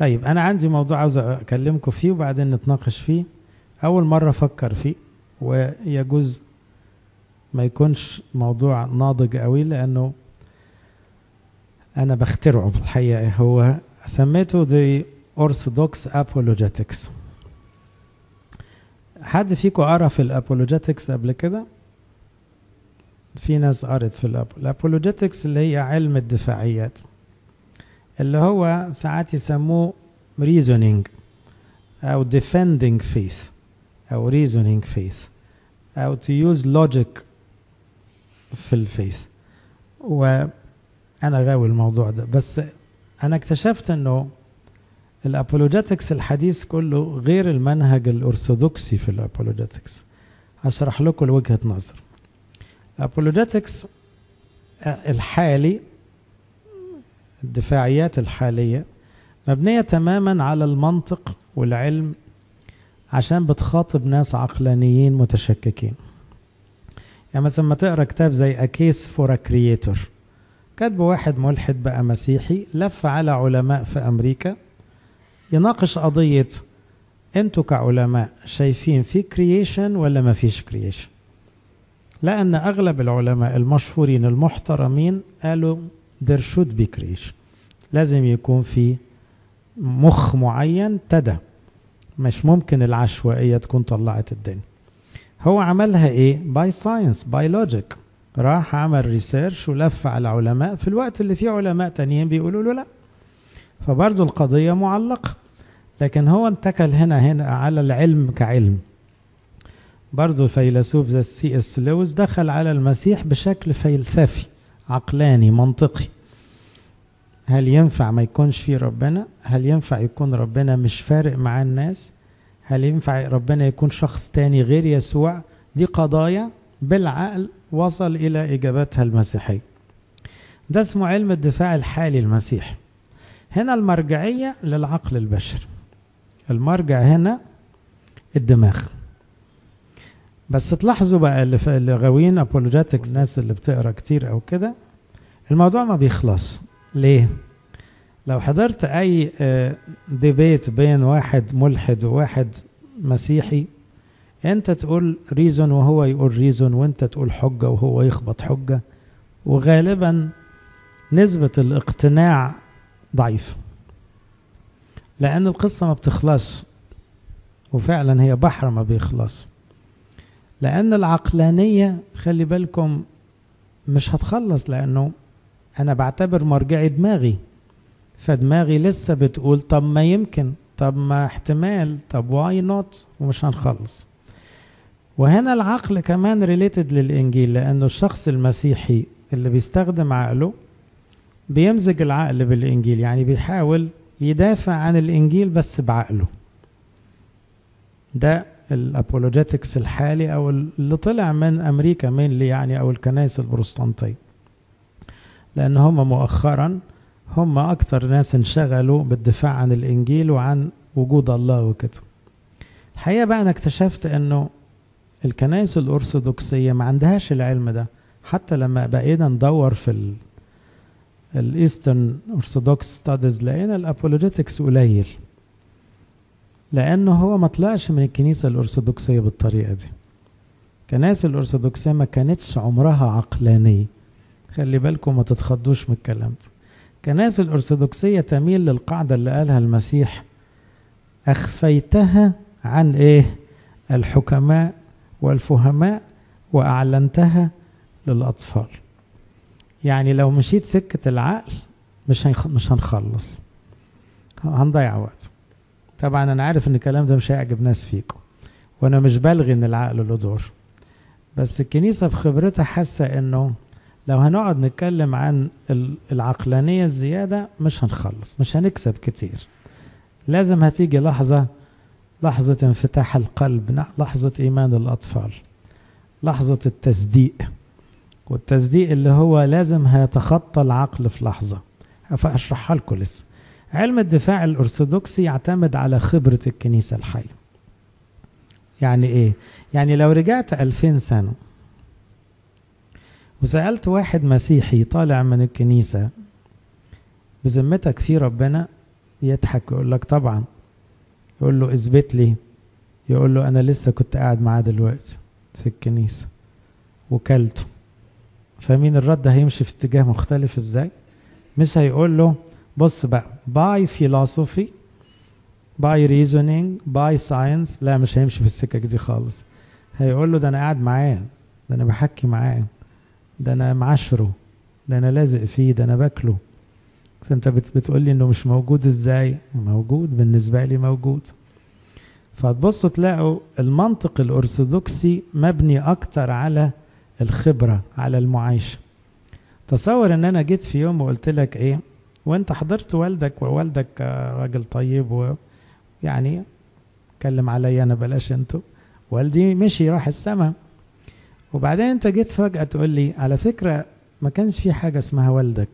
طيب أنا عندي موضوع عاوز أكلمكم فيه وبعدين نتناقش فيه أول مرة أفكر فيه ويجوز ما يكونش موضوع ناضج قوي لأنه أنا بخترعه بالحقيقة هو سميته The Orthodox Apologetics حد فيكم قرا في الابولوجيتكس قبل كده في ناس قرت في الابولوجيتكس اللي هي علم الدفاعيات اللي هو ساعات يسموه reasoning او defending faith او reasoning faith او to use logic في الفيث وانا غاوي الموضوع ده بس انا اكتشفت انه الابولوجيتكس الحديث كله غير المنهج الارثوذكسي في الابولوجيتكس هشرح لكم وجهه نظر الابولوجيتكس الحالي الدفاعيات الحاليه مبنيه تماما على المنطق والعلم عشان بتخاطب ناس عقلانيين متشككين يعني مثلا ما تقرا كتاب زي A Case for a Creator كاتبه واحد ملحد بقى مسيحي لف على علماء في امريكا يناقش قضية انتوا كعلماء شايفين في كرييشن ولا ما فيش كرييشن لأن أغلب العلماء المشهورين المحترمين قالوا there should be creation لازم يكون في مخ معين تدى مش ممكن العشوائية تكون طلعت الدنيا هو عملها ايه باي ساينس باي لوجيك راح عمل ريسيرش ولف على علماء في الوقت اللي فيه علماء تانيين بيقولوا له لا فبرضه القضية معلقة لكن هو انتكل هنا هنا على العلم كعلم برضه الفيلسوف زي سي اس لويس دخل على المسيح بشكل فلسفي عقلاني منطقي هل ينفع ما يكونش في ربنا هل ينفع يكون ربنا مش فارق مع الناس هل ينفع ربنا يكون شخص تاني غير يسوع دي قضايا بالعقل وصل إلى إجابتها المسيحية ده اسمه علم الدفاع الحالي المسيحي هنا المرجعية للعقل البشري المرجع هنا الدماغ بس تلاحظوا بقى اللي, اللي غاويين ابولوجيتكس الناس اللي بتقرا كتير او كده الموضوع ما بيخلص ليه لو حضرت اي ديبيت بين واحد ملحد وواحد مسيحي انت تقول ريزون وهو يقول ريزون وانت تقول حجه وهو يخبط حجه وغالبا نسبه الاقتناع ضعيف لان القصه ما بتخلص وفعلا هي بحر ما بيخلص لان العقلانيه خلي بالكم مش هتخلص لانه انا بعتبر مرجعي دماغي فدماغي لسه بتقول طب ما يمكن طب ما احتمال طب واي نوت ومش هنخلص وهنا العقل كمان ريليتد للانجيل لانه الشخص المسيحي اللي بيستخدم عقله بيمزج العقل بالانجيل يعني بيحاول يدافع عن الانجيل بس بعقله ده الابولوجيتكس الحالي او اللي طلع من امريكا مين يعني او الكنائس البروتستانتيه لان هم مؤخرا هم اكتر ناس انشغلوا بالدفاع عن الانجيل وعن وجود الله وكده الحقيقه بقى انا اكتشفت انه الكنائس الارثوذكسيه ما عندهاش العلم ده حتى لما بقينا ندور في ال الايسترن ارثوذكس ستاديز لقينا الابولوجيتكس قليل لانه هو ما طلعش من الكنيسه الارثوذكسيه بالطريقه دي الكنائس الارثوذكسيه ما كانتش عمرها عقلانيه خلي بالكم ما تتخضوش من الكلام ده الكنائس الارثوذكسيه تميل للقاعده اللي قالها المسيح اخفيتها عن ايه الحكماء والفهماء واعلنتها للاطفال يعني لو مشيت سكه العقل مش هنخ... مش هنخلص هنضيع وقت طبعا انا عارف ان الكلام ده مش هيعجب ناس فيكم وانا مش بلغي ان العقل له دور بس الكنيسه بخبرتها حاسه انه لو هنقعد نتكلم عن العقلانيه الزياده مش هنخلص مش هنكسب كتير لازم هتيجي لحظه لحظه انفتاح القلب لحظه ايمان الاطفال لحظه التصديق والتصديق اللي هو لازم هيتخطى العقل في لحظه فاشرحها لكم لسه علم الدفاع الأرثوذكسي يعتمد على خبرة الكنيسة الحية يعني إيه؟ يعني لو رجعت ألفين سنة وسألت واحد مسيحي طالع من الكنيسة بذمتك في ربنا يضحك ويقول لك طبعا يقول له اثبت لي يقول له انا لسه كنت قاعد معاه دلوقتي في الكنيسه وكلته فمين الرد هيمشي في اتجاه مختلف ازاي مش هيقول له بص بقى باي فيلوسوفي باي ريزونينج باي ساينس لا مش هيمشي في السكه دي خالص هيقول له ده انا قاعد معاه ده انا بحكي معاه ده انا معاشره ده انا لازق فيه ده انا باكله فانت بتقول لي انه مش موجود ازاي موجود بالنسبه لي موجود فتبصوا تلاقوا المنطق الارثوذكسي مبني اكتر على الخبره على المعايشه تصور ان انا جيت في يوم وقلت لك ايه وانت حضرت والدك ووالدك راجل طيب ويعني اتكلم عليا انا بلاش انتوا والدي مشي راح السماء وبعدين انت جيت فجأة تقول لي على فكرة ما كانش في حاجة اسمها والدك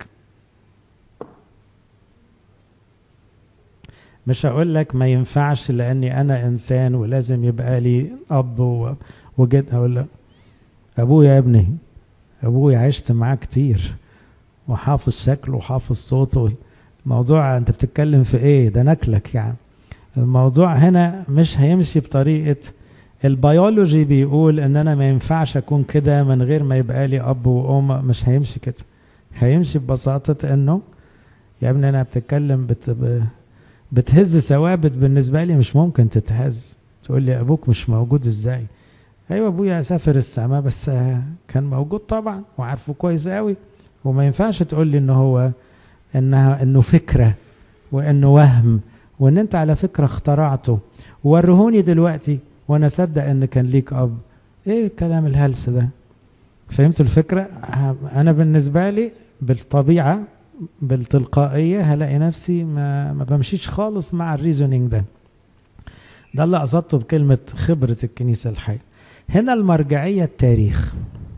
مش هقول لك ما ينفعش لاني انا انسان ولازم يبقى لي اب وجد اقول لك ابويا يا ابني ابويا عشت معاه كتير وحافظ شكله وحافظ صوته الموضوع انت بتتكلم في ايه ده نكلك يعني الموضوع هنا مش هيمشي بطريقه البيولوجي بيقول ان انا ما ينفعش اكون كده من غير ما يبقى لي اب وام مش هيمشي كده هيمشي ببساطه انه يا ابني انا بتتكلم بت... بتهز ثوابت بالنسبه لي مش ممكن تتهز تقول لي ابوك مش موجود ازاي ايوه ابويا سافر السماء بس كان موجود طبعا وعارفه كويس قوي وما ينفعش تقول لي ان هو انها انه فكره وانه وهم وان انت على فكره اخترعته ورهوني دلوقتي وانا اصدق ان كان ليك اب ايه الكلام الهلس ده فهمتوا الفكره انا بالنسبه لي بالطبيعه بالتلقائيه هلاقي نفسي ما, ما بمشيش خالص مع الريزونينج ده ده اللي قصدته بكلمه خبره الكنيسه الحيه هنا المرجعيه التاريخ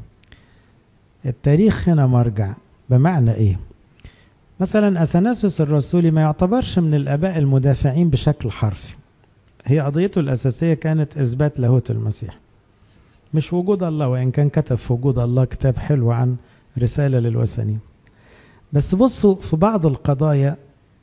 التاريخ هنا مرجع بمعنى ايه مثلا اثناسوس الرسولي ما يعتبرش من الاباء المدافعين بشكل حرفي هي قضيته الاساسيه كانت اثبات لاهوت المسيح مش وجود الله وان كان كتب في وجود الله كتاب حلو عن رساله للوثنيين بس بصوا في بعض القضايا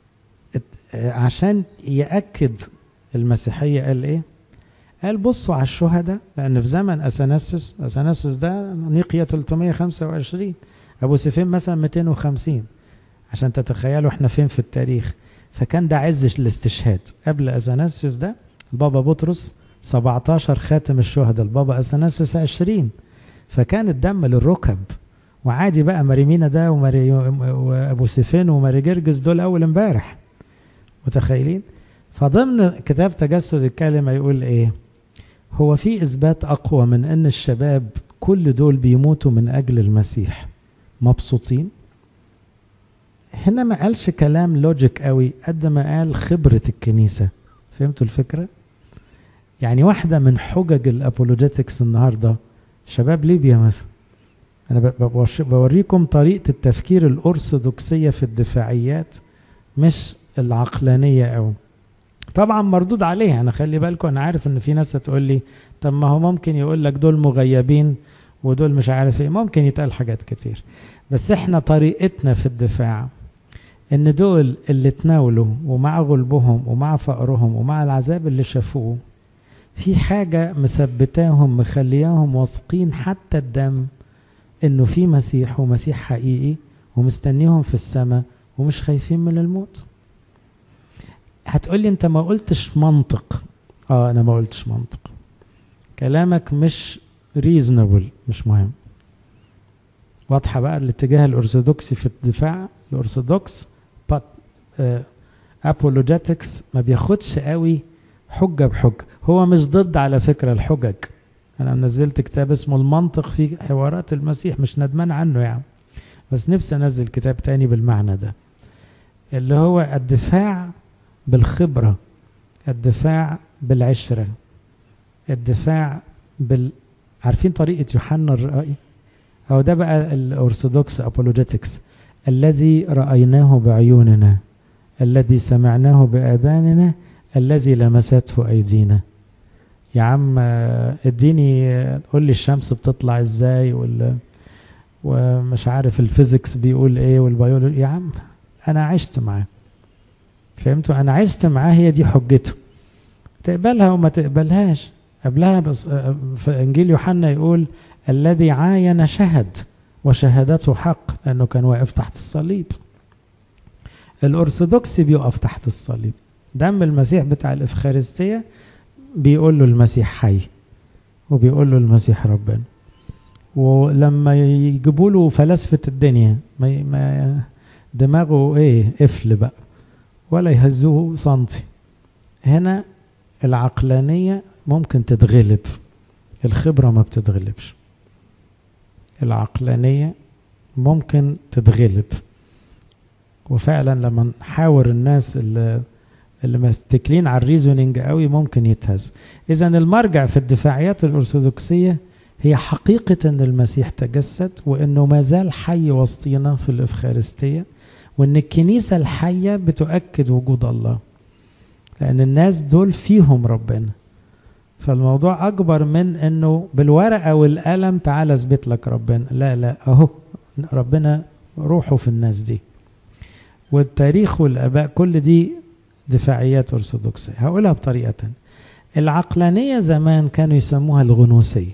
عشان ياكد المسيحيه قال ايه قال بصوا على الشهداء لان في زمن اثناسوس اثناسوس ده نيقيا 325 ابو سيفين مثلا 250 عشان تتخيلوا احنا فين في التاريخ فكان ده عز الاستشهاد قبل اثناسيوس ده البابا بطرس 17 خاتم الشهداء البابا اثناسيوس 20 فكان الدم للركب وعادي بقى مريمينا ده ومري وابو سيفين وماري جرجس دول اول امبارح متخيلين فضمن كتاب تجسد الكلمه يقول ايه هو في اثبات اقوى من ان الشباب كل دول بيموتوا من اجل المسيح مبسوطين هنا ما قالش كلام لوجيك قوي قد ما قال خبرة الكنيسة فهمتوا الفكرة؟ يعني واحدة من حجج الأبولوجيتكس النهاردة شباب ليبيا مثلا أنا بوريكم طريقة التفكير الأرثوذكسية في الدفاعيات مش العقلانية أوي طبعا مردود عليها أنا خلي بالكم أنا عارف إن في ناس هتقول لي طب ما هو ممكن يقول لك دول مغيبين ودول مش عارف إيه ممكن يتقال حاجات كتير بس إحنا طريقتنا في الدفاع ان دول اللي تناولوا ومع غلبهم ومع فقرهم ومع العذاب اللي شافوه في حاجة مثبتاهم مخلياهم واثقين حتى الدم انه في مسيح ومسيح حقيقي ومستنيهم في السماء ومش خايفين من الموت هتقولي انت ما قلتش منطق اه انا ما قلتش منطق كلامك مش ريزونبل مش مهم واضحة بقى الاتجاه الأرثوذكسي في الدفاع الأرثوذكس ابولوجيتكس ما بياخدش قوي حجه بحجه هو مش ضد على فكره الحجج انا نزلت كتاب اسمه المنطق في حوارات المسيح مش ندمان عنه يعني بس نفسي انزل كتاب تاني بالمعنى ده اللي هو الدفاع بالخبره الدفاع بالعشره الدفاع بال عارفين طريقه يوحنا الرأي او ده بقى الارثوذكس ابولوجيتكس الذي رايناه بعيوننا الذي سمعناه باذاننا الذي لمسته ايدينا يا عم اديني قول لي الشمس بتطلع ازاي ولا ومش عارف الفيزيكس بيقول ايه والبيولوجي يا عم انا عشت معاه فهمتوا انا عشت معاه هي دي حجته تقبلها وما تقبلهاش قبلها بس في انجيل يوحنا يقول الذي عاين شهد وشهادته حق لانه كان واقف تحت الصليب الارثوذكسي بيقف تحت الصليب دم المسيح بتاع الافخارستيه بيقول له المسيح حي وبيقول له المسيح ربنا ولما يجيبوا له فلاسفه الدنيا ما ما دماغه ايه قفل بقى ولا يهزوه سنتي هنا العقلانيه ممكن تتغلب الخبره ما بتتغلبش العقلانيه ممكن تتغلب وفعلا لما نحاور الناس اللي اللي متكلين على الريزونينج قوي ممكن يتهز اذا المرجع في الدفاعيات الارثوذكسيه هي حقيقه ان المسيح تجسد وانه ما زال حي وسطينا في الافخارستيه وان الكنيسه الحيه بتؤكد وجود الله لان الناس دول فيهم ربنا فالموضوع اكبر من انه بالورقه والقلم تعالى اثبت لك ربنا لا لا اهو ربنا روحه في الناس دي والتاريخ والاباء كل دي دفاعيات ارثوذكسيه هقولها بطريقه تانية العقلانيه زمان كانوا يسموها الغنوسيه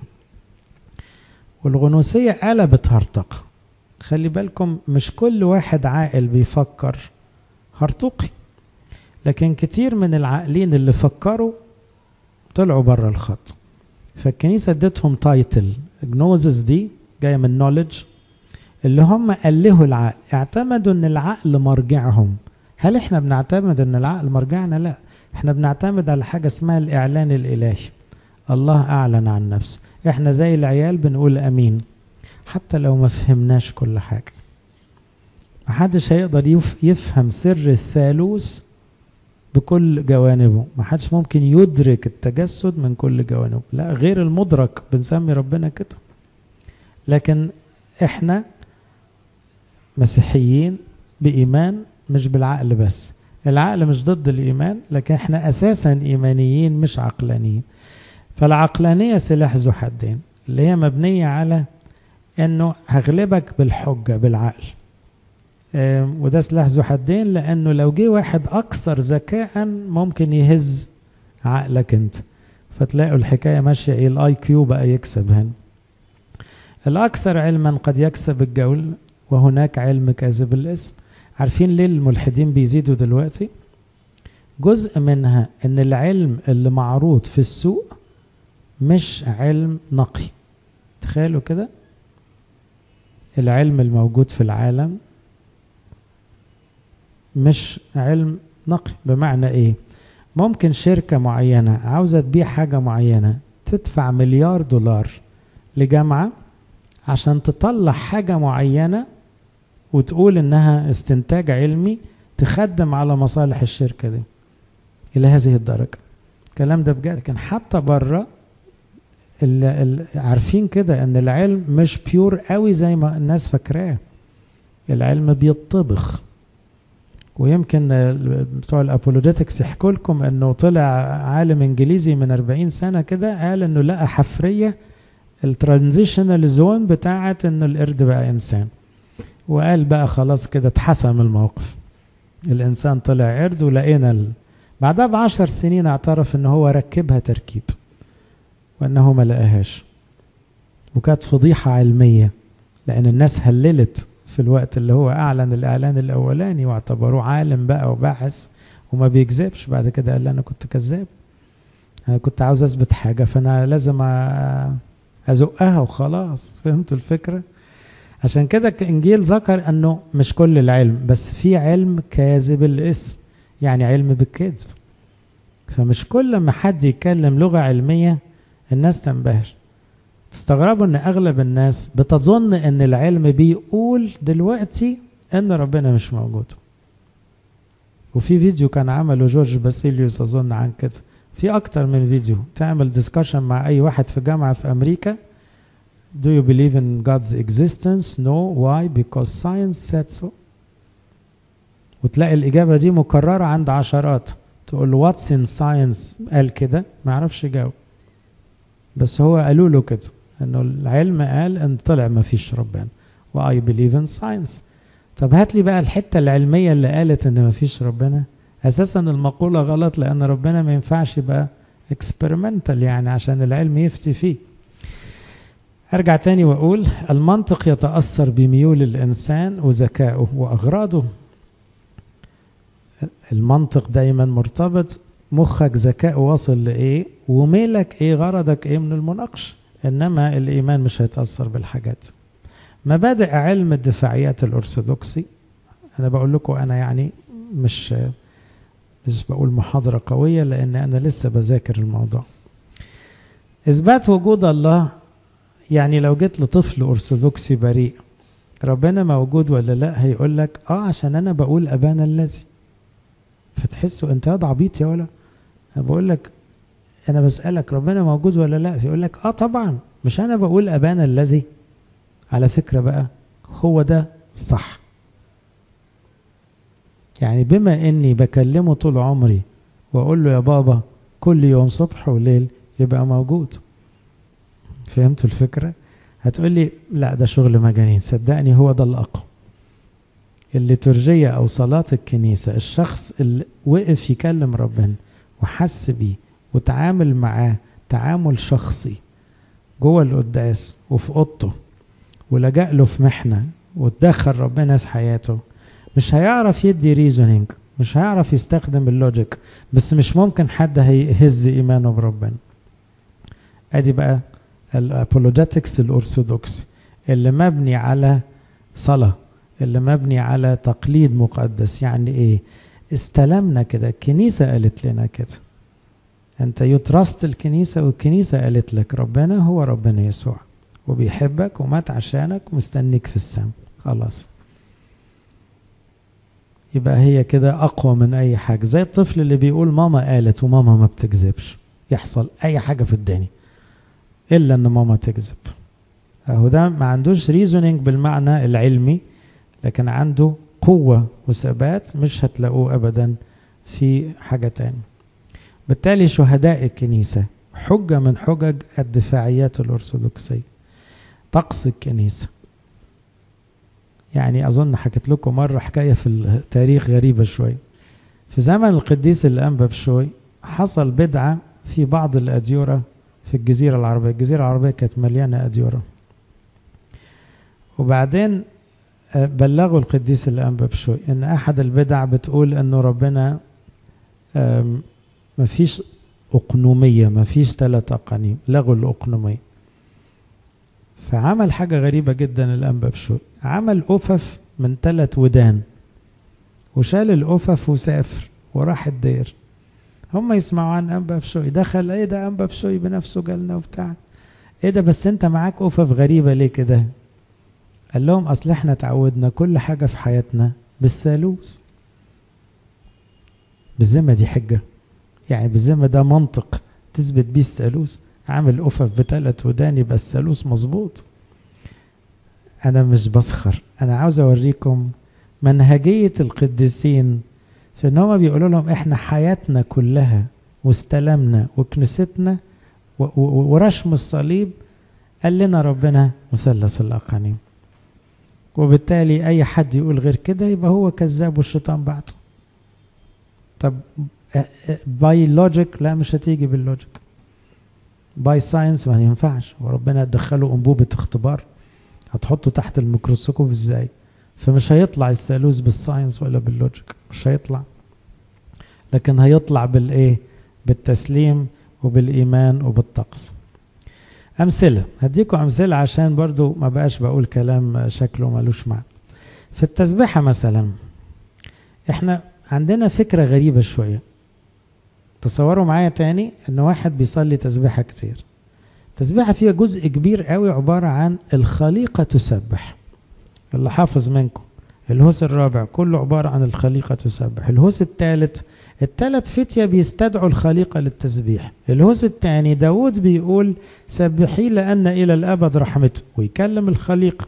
والغنوسيه قلبت هرطقه خلي بالكم مش كل واحد عاقل بيفكر هرطقي لكن كتير من العاقلين اللي فكروا طلعوا بره الخط فالكنيسه ادتهم تايتل جنوزس دي جايه من نوليدج اللي هم ألهوا العقل اعتمدوا ان العقل مرجعهم هل احنا بنعتمد ان العقل مرجعنا لا احنا بنعتمد على حاجه اسمها الاعلان الالهي الله اعلن عن نفسه احنا زي العيال بنقول امين حتى لو ما فهمناش كل حاجه محدش هيقدر يفهم سر الثالوث بكل جوانبه محدش ممكن يدرك التجسد من كل جوانبه لا غير المدرك بنسمي ربنا كده لكن احنا مسيحيين بإيمان مش بالعقل بس العقل مش ضد الإيمان لكن احنا أساسا إيمانيين مش عقلانيين فالعقلانية سلاح ذو حدين اللي هي مبنية على انه هغلبك بالحجة بالعقل وده سلاح ذو حدين لانه لو جه واحد اكثر ذكاء ممكن يهز عقلك انت فتلاقوا الحكايه ماشيه ايه الاي كيو بقى يكسب هنا الاكثر علما قد يكسب الجول وهناك علم كاذب الاسم عارفين ليه الملحدين بيزيدوا دلوقتي جزء منها ان العلم اللي معروض في السوق مش علم نقي تخيلوا كده العلم الموجود في العالم مش علم نقي بمعنى ايه ممكن شركة معينة عاوزة تبيع حاجة معينة تدفع مليار دولار لجامعة عشان تطلع حاجة معينة وتقول انها استنتاج علمي تخدم على مصالح الشركة دي إلى هذه الدرجة الكلام ده بجد لكن حتى بره عارفين كده ان العلم مش بيور قوي زي ما الناس فاكراه العلم بيطبخ ويمكن بتوع الابولوجيتكس يحكوا لكم انه طلع عالم انجليزي من 40 سنه كده قال انه لقى حفريه الترانزيشنال زون بتاعه انه القرد بقى انسان وقال بقى خلاص كده اتحسم الموقف الانسان طلع قرد ولقينا ال... بعدها بعشر سنين اعترف ان هو ركبها تركيب وانه ما لقاهاش وكانت فضيحه علميه لان الناس هللت في الوقت اللي هو اعلن الاعلان الاولاني واعتبروه عالم بقى وباحث وما بيكذبش بعد كده قال انا كنت كذاب انا كنت عاوز اثبت حاجه فانا لازم ازقها وخلاص فهمتوا الفكره عشان كده انجيل ذكر انه مش كل العلم بس في علم كاذب الاسم يعني علم بالكذب فمش كل ما حد يتكلم لغه علميه الناس تنبهر تستغربوا ان اغلب الناس بتظن ان العلم بيقول دلوقتي ان ربنا مش موجود وفي فيديو كان عمله جورج باسيليوس اظن عن كده في اكتر من فيديو تعمل ديسكشن مع اي واحد في جامعه في امريكا Do you believe in God's existence? No. Why? Because science said so. وتلاقي الإجابة دي مكررة عند عشرات تقول له what's in science قال كده ما يعرفش يجاوب بس هو قالوا له كده انه العلم قال ان طلع ما فيش ربنا واي بليف ان ساينس طب هات لي بقى الحته العلميه اللي قالت ان ما فيش ربنا اساسا المقوله غلط لان ربنا ما ينفعش يبقى اكسبيرمنتال يعني عشان العلم يفتي فيه ارجع تاني واقول المنطق يتاثر بميول الانسان وذكائه واغراضه المنطق دايما مرتبط مخك ذكاء واصل لايه وميلك ايه غرضك ايه من المناقشه انما الايمان مش هيتاثر بالحاجات مبادئ علم الدفاعيات الارثوذكسي انا بقول لكم انا يعني مش مش بقول محاضره قويه لان انا لسه بذاكر الموضوع اثبات وجود الله يعني لو جيت لطفل ارثوذكسي بريء ربنا موجود ولا لا هيقول لك اه عشان انا بقول ابانا الذي فتحسوا انت يا عبيط يا ولا انا بقول لك انا بسالك ربنا موجود ولا لا يقول لك اه طبعا مش انا بقول ابانا الذي على فكره بقى هو ده صح يعني بما اني بكلمه طول عمري واقول له يا بابا كل يوم صبح وليل يبقى موجود فهمتوا الفكره هتقول لي لا ده شغل مجانين صدقني هو ده الاقوى الليتورجية أو صلاة الكنيسة الشخص اللي وقف يكلم ربنا وحس بيه وتعامل معاه تعامل شخصي جوه القداس وفي اوضته ولجأ له في محنة وتدخل ربنا في حياته مش هيعرف يدي ريزونينج مش هيعرف يستخدم اللوجيك بس مش ممكن حد هيهز ايمانه بربنا ادي بقى الابولوجيتكس الارثوذكسي اللي مبني على صلاه اللي مبني على تقليد مقدس يعني ايه استلمنا كده الكنيسة قالت لنا كده انت يترست الكنيسة والكنيسة قالت لك ربنا هو ربنا يسوع وبيحبك ومات عشانك ومستنيك في السماء خلاص يبقى هي كده اقوى من اي حاجة زي الطفل اللي بيقول ماما قالت وماما ما بتكذبش يحصل اي حاجة في الدنيا الا ان ماما تكذب اهو ده ما عندوش ريزونينج بالمعنى العلمي لكن عنده قوة وثبات مش هتلاقوه أبدا في حاجة تاني بالتالي شهداء الكنيسة حجة من حجج الدفاعيات الأرثوذكسية طقس الكنيسة يعني أظن حكيت لكم مرة حكاية في التاريخ غريبة شوي في زمن القديس الأنبا بشوي حصل بدعة في بعض الأديرة في الجزيرة العربية الجزيرة العربية كانت مليانة أديرة وبعدين بلغوا القديس الأنبا بشوي إن أحد البدع بتقول إنه ربنا مفيش أقنومية مفيش ثلاث أقانيم لغوا الأقنومية فعمل حاجة غريبة جدا الأنبا بشوي عمل أفف من ثلاث ودان وشال الأفف وسافر وراح الدير هم يسمعوا عن أنبا بشوي دخل إيه ده أنبا بشوي بنفسه جالنا وبتاع إيه ده بس أنت معاك أفف غريبة ليه كده قال لهم اصل احنا تعودنا كل حاجه في حياتنا بالثالوث بالذمه دي حجه يعني بالذمه ده منطق تثبت بيه الثالوث عامل افف بثلاث ودان يبقى الثالوث مظبوط انا مش بسخر انا عاوز اوريكم منهجيه القديسين في ان هم بيقولوا لهم احنا حياتنا كلها واستلمنا وكنيستنا ورشم الصليب قال لنا ربنا مثلث الاقانيم وبالتالي اي حد يقول غير كده يبقى هو كذاب والشيطان بعته طب باي لوجيك لا مش هتيجي باللوجيك باي ساينس ما ينفعش وربنا تدخله انبوبه اختبار هتحطه تحت الميكروسكوب ازاي فمش هيطلع الثالوث بالساينس ولا باللوجيك مش هيطلع لكن هيطلع بالايه بالتسليم وبالايمان وبالطقس أمثلة هديكم أمثلة عشان برضو ما بقاش بقول كلام شكله ملوش معنى في التسبيحة مثلا احنا عندنا فكرة غريبة شوية تصوروا معايا تاني ان واحد بيصلي تسبيحة كتير تسبيحة فيها جزء كبير قوي عبارة عن الخليقة تسبح اللي حافظ منكم الهوس الرابع كله عبارة عن الخليقة تسبح الهوس الثالث الثلاث فتية بيستدعوا الخليقة للتسبيح الهوس الثاني داود بيقول سبحي لأن إلى الأبد رحمته ويكلم الخليقة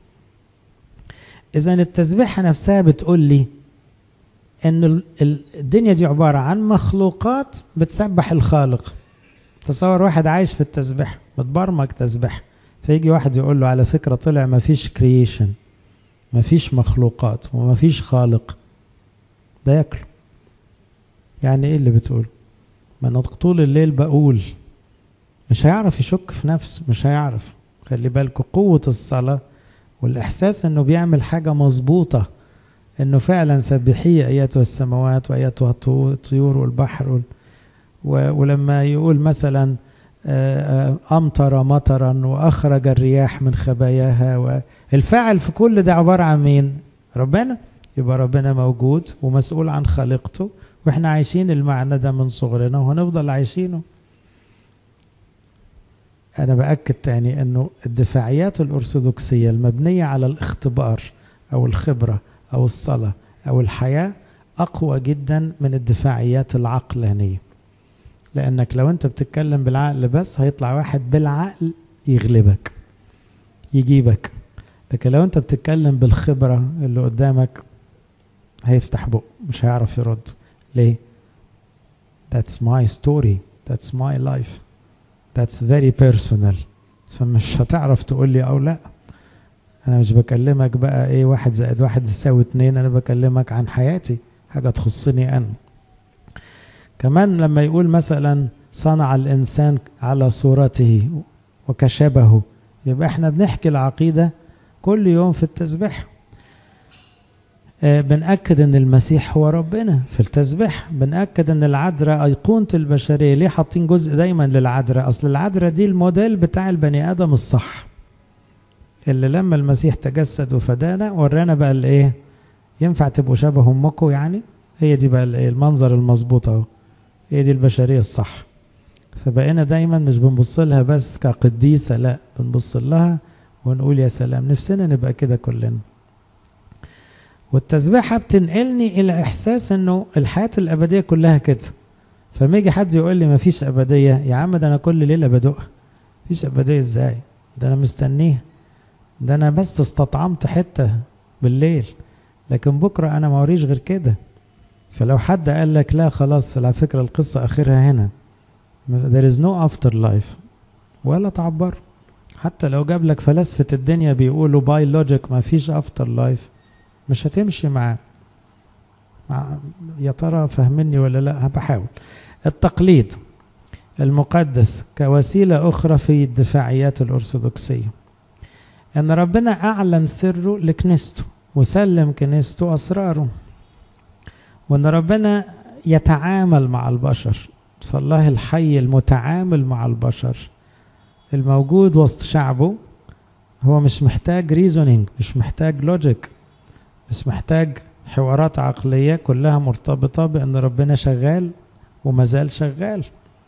إذا التسبيحة نفسها بتقول لي إن الدنيا دي عبارة عن مخلوقات بتسبح الخالق تصور واحد عايش في التسبيح متبرمج تسبيح فيجي واحد يقول له على فكرة طلع ما فيش كرييشن ما فيش مخلوقات وما فيش خالق ده ياكله يعني ايه اللي بتقول ما انا طول الليل بقول مش هيعرف يشك في نفسه مش هيعرف خلي بالكوا قوة الصلاة والإحساس إنه بيعمل حاجة مظبوطة إنه فعلا سبحية أيتها السماوات وأيتها الطيور والبحر وال... و... ولما يقول مثلا أمطر مطرا وأخرج الرياح من خباياها والفاعل في كل ده عبارة عن مين؟ ربنا يبقى ربنا موجود ومسؤول عن خليقته واحنا عايشين المعنى ده من صغرنا وهنفضل عايشينه أنا بأكد تاني أنه الدفاعيات الأرثوذكسية المبنية على الاختبار أو الخبرة أو الصلاة أو الحياة أقوى جدا من الدفاعيات العقلانية لأنك لو أنت بتتكلم بالعقل بس هيطلع واحد بالعقل يغلبك يجيبك لكن لو أنت بتتكلم بالخبرة اللي قدامك هيفتح بقه مش هيعرف يرد ليه؟ That's my story That's my life That's very personal فمش هتعرف تقول لي أو لأ أنا مش بكلمك بقى إيه واحد زائد واحد يساوي اتنين أنا بكلمك عن حياتي حاجة تخصني أنا كمان لما يقول مثلا صنع الإنسان على صورته وكشبه يبقى احنا بنحكي العقيدة كل يوم في التسبيح آه بنأكد ان المسيح هو ربنا في التسبيح بنأكد ان العذراء أيقونة البشرية ليه حاطين جزء دايما للعذراء أصل العذراء دي الموديل بتاع البني آدم الصح اللي لما المسيح تجسد وفدانا ورانا بقى الايه ينفع تبقوا شبه امكم يعني هي دي بقى الايه المنظر المظبوط اهو هي دي البشريه الصح فبقينا دايما مش بنبص لها بس كقديسه لا بنبص لها ونقول يا سلام نفسنا نبقى كده كلنا والتسبيحه بتنقلني الى احساس انه الحياه الابديه كلها كده فما يجي حد يقول لي مفيش ابديه يا عم ده انا كل ليله بدوقها مفيش ابديه ازاي ده انا مستنيها ده انا بس استطعمت حته بالليل لكن بكره انا ما وريش غير كده فلو حد قال لك لا خلاص على فكره القصه اخرها هنا there is no after life ولا تعبر حتى لو جاب لك فلاسفه الدنيا بيقولوا باي لوجيك ما فيش افتر لايف مش هتمشي معاه مع يا ترى فاهمني ولا لا بحاول التقليد المقدس كوسيله اخرى في الدفاعيات الارثوذكسيه ان ربنا اعلن سره لكنيسته وسلم كنيسته اسراره وان ربنا يتعامل مع البشر فالله الحي المتعامل مع البشر الموجود وسط شعبه هو مش محتاج ريزونينج مش محتاج لوجيك مش محتاج حوارات عقلية كلها مرتبطة بأن ربنا شغال ومازال شغال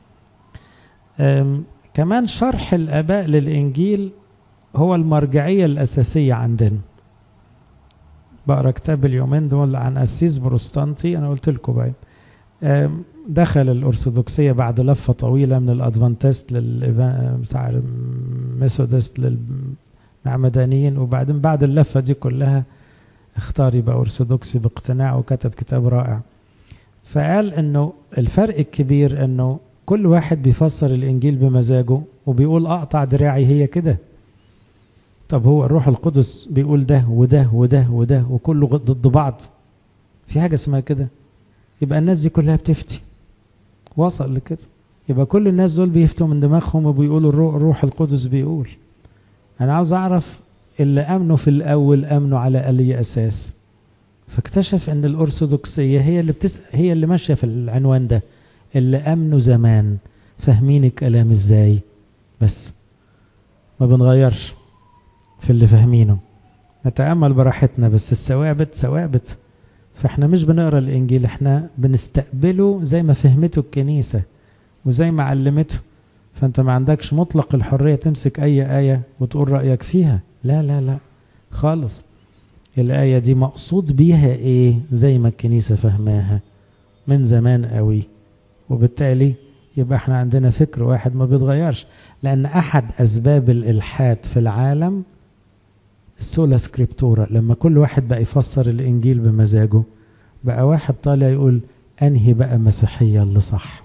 كمان شرح الآباء للإنجيل هو المرجعية الأساسية عندنا بقرا كتاب اليومين دول عن قسيس بروستانتي أنا قلت لكم باين دخل الأرثوذكسية بعد لفة طويلة من الأدفانتست لل بتاع الميثودست للمعمدانيين وبعدين بعد اللفة دي كلها اختار يبقى أرثوذكسي باقتناع وكتب كتاب رائع فقال إنه الفرق الكبير إنه كل واحد بيفسر الإنجيل بمزاجه وبيقول أقطع دراعي هي كده طب هو الروح القدس بيقول ده وده وده وده وكله ضد بعض في حاجة اسمها كده يبقى الناس دي كلها بتفتي وصل لكده يبقى كل الناس دول بيفتوا من دماغهم وبيقولوا الروح, الروح القدس بيقول انا عاوز اعرف اللي امنوا في الاول امنوا على اي اساس فاكتشف ان الارثوذكسيه هي اللي بتس... هي اللي ماشيه في العنوان ده اللي امنوا زمان فاهمين الكلام ازاي بس ما بنغيرش في اللي فاهمينه نتأمل براحتنا بس الثوابت ثوابت فاحنا مش بنقرا الانجيل احنا بنستقبله زي ما فهمته الكنيسه وزي ما علمته فانت ما عندكش مطلق الحريه تمسك اي ايه وتقول رايك فيها لا لا لا خالص الايه دي مقصود بيها ايه زي ما الكنيسه فهماها من زمان قوي وبالتالي يبقى احنا عندنا فكر واحد ما بيتغيرش لان احد اسباب الالحاد في العالم السولا سكريبتورا لما كل واحد بقى يفسر الانجيل بمزاجه بقى واحد طالع يقول انهي بقى مسيحيه اللي صح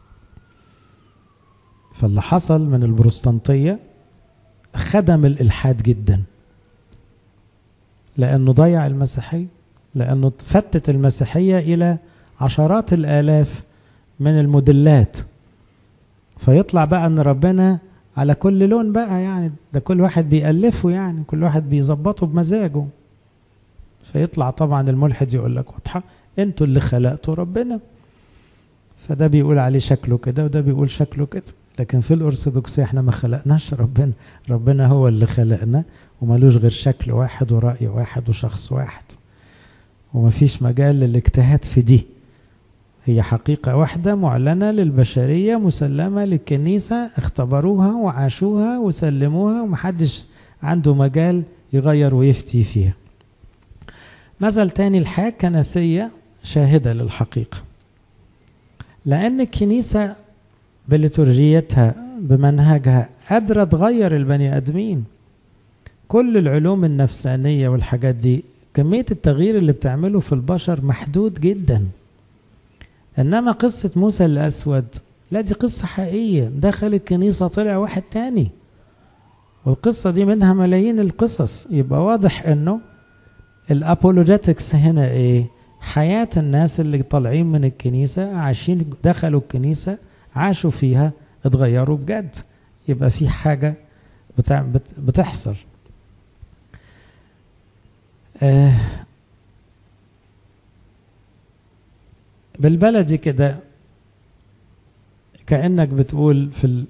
فاللي حصل من البروستانتيه خدم الالحاد جدا لانه ضيع المسيحيه لانه فتت المسيحيه الى عشرات الآلاف من الموديلات فيطلع بقى ان ربنا على كل لون بقى يعني ده كل واحد بيألفه يعني كل واحد بيظبطه بمزاجه فيطلع طبعا الملحد يقول لك واضحة انتوا اللي خلقتوا ربنا فده بيقول عليه شكله كده وده بيقول شكله كده لكن في الأرثوذكسية احنا ما خلقناش ربنا ربنا هو اللي خلقنا وملوش غير شكل واحد ورأي واحد وشخص واحد ومفيش مجال للاجتهاد في دي هي حقيقة واحدة معلنة للبشرية مسلمة للكنيسة اختبروها وعاشوها وسلموها ومحدش عنده مجال يغير ويفتي فيها مثل تاني الحياة كنسية شاهدة للحقيقة لأن الكنيسة بليتورجيتها بمنهجها قادرة تغير البني آدمين كل العلوم النفسانية والحاجات دي كمية التغيير اللي بتعمله في البشر محدود جدا إنما قصة موسى الأسود لا دي قصة حقيقية دخل الكنيسة طلع واحد تاني والقصة دي منها ملايين القصص يبقى واضح إنه الأبولوجيتكس هنا إيه حياة الناس اللي طالعين من الكنيسة عايشين دخلوا الكنيسة عاشوا فيها اتغيروا بجد يبقى في حاجة بتاع بتحصل آه بالبلدي كده كأنك بتقول في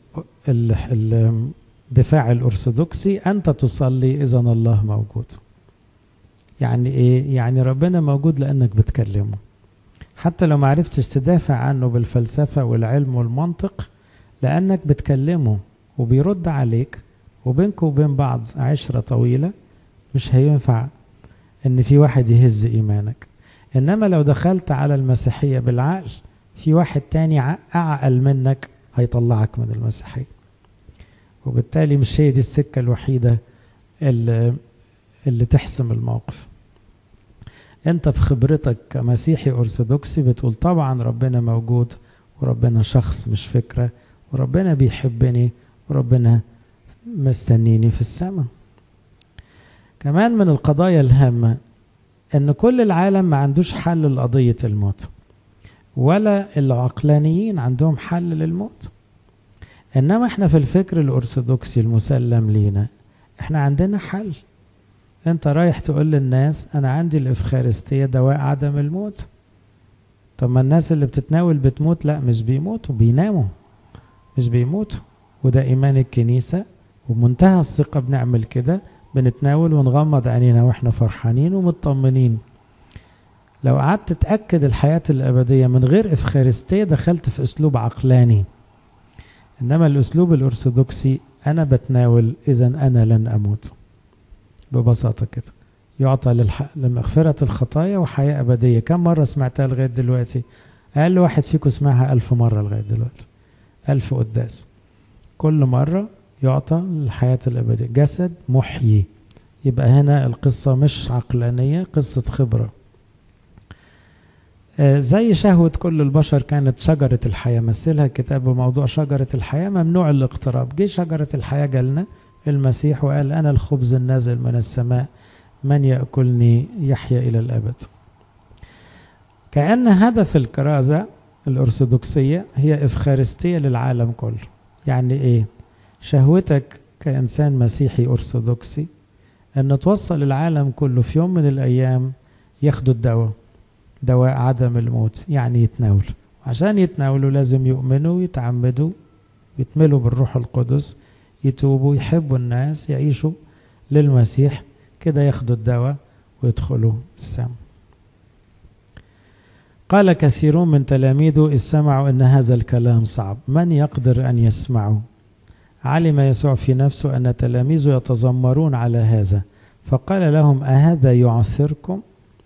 الدفاع الأرثوذكسي أنت تصلي إذا الله موجود يعني إيه؟ يعني ربنا موجود لأنك بتكلمه حتى لو ما عرفتش تدافع عنه بالفلسفة والعلم والمنطق لأنك بتكلمه وبيرد عليك وبينك وبين بعض عشرة طويلة مش هينفع إن في واحد يهز إيمانك إنما لو دخلت على المسيحية بالعقل في واحد تاني أعقل منك هيطلعك من المسيحية وبالتالي مش هي دي السكة الوحيدة اللي, اللي تحسم الموقف انت بخبرتك كمسيحي ارثوذكسي بتقول طبعا ربنا موجود وربنا شخص مش فكره وربنا بيحبني وربنا مستنيني في السماء كمان من القضايا الهامه ان كل العالم ما عندوش حل لقضيه الموت ولا العقلانيين عندهم حل للموت انما احنا في الفكر الارثوذكسي المسلم لينا احنا عندنا حل انت رايح تقول للناس انا عندي الافخارستيه دواء عدم الموت طب ما الناس اللي بتتناول بتموت لا مش بيموتوا بيناموا مش بيموتوا وده ايمان الكنيسه وبمنتهى الثقه بنعمل كده بنتناول ونغمض عينينا واحنا فرحانين ومطمنين لو قعدت تتاكد الحياه الابديه من غير افخارستيه دخلت في اسلوب عقلاني انما الاسلوب الارثوذكسي انا بتناول اذا انا لن اموت ببساطة كده يعطى للح... لمغفرة الخطايا وحياة أبدية كم مرة سمعتها لغاية دلوقتي أقل واحد فيكم سمعها ألف مرة لغاية دلوقتي ألف قداس كل مرة يعطى الحياة الأبدية جسد محيي يبقى هنا القصة مش عقلانية قصة خبرة آه زي شهوة كل البشر كانت شجرة الحياة مثلها الكتاب بموضوع شجرة الحياة ممنوع الاقتراب جه شجرة الحياة جالنا المسيح وقال أنا الخبز النازل من السماء من يأكلني يحيا إلى الأبد كأن هدف الكرازة الأرثوذكسية هي إفخارستية للعالم كله يعني إيه شهوتك كإنسان مسيحي أرثوذكسي أن توصل العالم كله في يوم من الأيام ياخدوا الدواء دواء عدم الموت يعني يتناولوا عشان يتناولوا لازم يؤمنوا ويتعمدوا يتملوا بالروح القدس يتوبوا يحبوا الناس يعيشوا للمسيح كده ياخدوا الدواء ويدخلوا السماء قال كثيرون من تلاميذه إذ سمعوا أن هذا الكلام صعب من يقدر أن يسمعه علم يسوع في نفسه أن تلاميذه يتذمرون على هذا فقال لهم أهذا يعثركم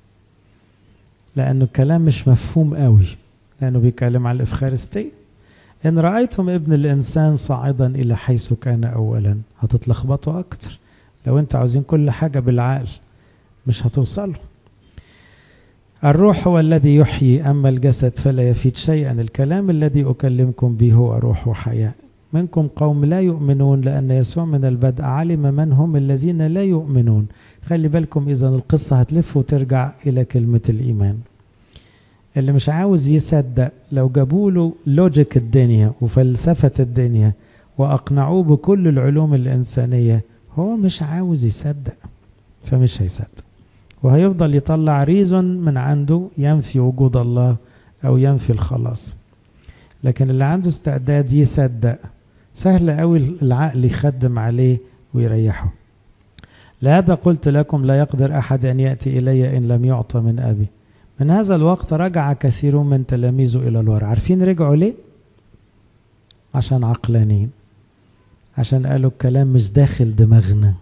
لأنه الكلام مش مفهوم قوي لأنه بيتكلم على الإفخارستية إن رأيتم ابن الإنسان صاعدا إلى حيث كان أولا هتتلخبطوا أكتر لو أنتوا عاوزين كل حاجة بالعقل مش هتوصلوا الروح هو الذي يحيي أما الجسد فلا يفيد شيئا الكلام الذي أكلمكم به هو روح وحياة منكم قوم لا يؤمنون لأن يسوع من البدء علم من هم الذين لا يؤمنون خلي بالكم إذا القصة هتلف وترجع إلى كلمة الإيمان اللي مش عاوز يصدق لو جابوا له لوجيك الدنيا وفلسفة الدنيا وأقنعوه بكل العلوم الإنسانية هو مش عاوز يصدق فمش هيصدق وهيفضل يطلع ريزون من عنده ينفي وجود الله أو ينفي الخلاص لكن اللي عنده استعداد يصدق سهل قوي العقل يخدم عليه ويريحه لهذا قلت لكم لا يقدر أحد أن يأتي إلي إن لم يعطى من أبي من هذا الوقت رجع كثيرون من تلاميذه إلى الوراء عارفين رجعوا ليه؟ عشان عقلانيين عشان قالوا الكلام مش داخل دماغنا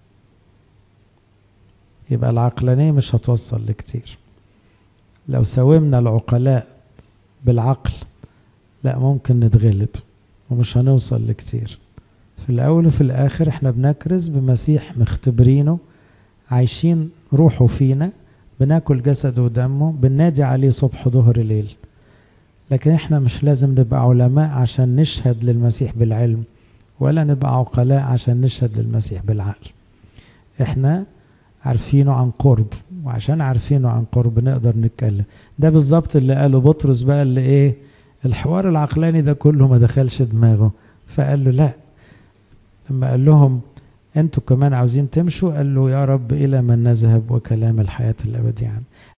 يبقى العقلانية مش هتوصل لكتير لو ساومنا العقلاء بالعقل لا ممكن نتغلب ومش هنوصل لكتير في الأول وفي الآخر احنا بنكرز بمسيح مختبرينه عايشين روحه فينا بناكل جسده ودمه بننادي عليه صبح ظهر ليل لكن احنا مش لازم نبقى علماء عشان نشهد للمسيح بالعلم ولا نبقى عقلاء عشان نشهد للمسيح بالعقل احنا عارفينه عن قرب وعشان عارفينه عن قرب نقدر نتكلم ده بالظبط اللي قاله بطرس بقى اللي ايه الحوار العقلاني ده كله ما دخلش دماغه فقال له لا لما قال لهم انتوا كمان عاوزين تمشوا قال له يا رب الى من نذهب وكلام الحياه الابديه عنه